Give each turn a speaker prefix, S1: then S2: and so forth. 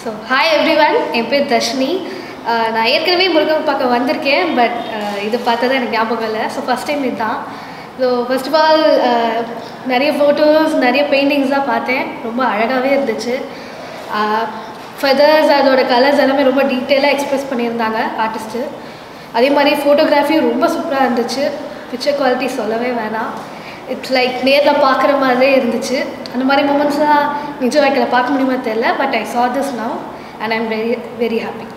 S1: so hi every என் பேர் தர்ஷினி அஹ் நான் ஏற்கனவே முருகன் பார்க்க வந்திருக்கேன் பட் இது பார்த்தது எனக்கு ஞாபகம் இல்லை ஸோ ஃபஸ்ட் டைம் இதுதான் ஸோ ஃபர்ஸ்ட் ஆஃப் ஆல் நிறைய ஃபோட்டோஸ் நிறைய பெயிண்டிங்ஸ் தான் பார்த்தேன் ரொம்ப அழகாகவே இருந்துச்சு ஃபெதர்ஸ் அதோட கலர்ஸ் எல்லாமே ரொம்ப டீட்டெயிலாக எக்ஸ்பிரஸ் பண்ணியிருந்தாங்க ஆர்டிஸ்ட்டு அதே மாதிரி ஃபோட்டோகிராஃபியும் ரொம்ப சூப்பராக இருந்துச்சு பிக்சர் குவாலிட்டி சொல்லவே வேணாம் இட்ஸ் லைக் நேரில் பார்க்குற மாதிரியே இருந்துச்சு அந்த மாதிரி மூமெண்ட்ஸ்லாம் நிஜ வாழ்க்கையில் பார்க்க முடியுமா தெரியல but I saw this now and i'm very very happy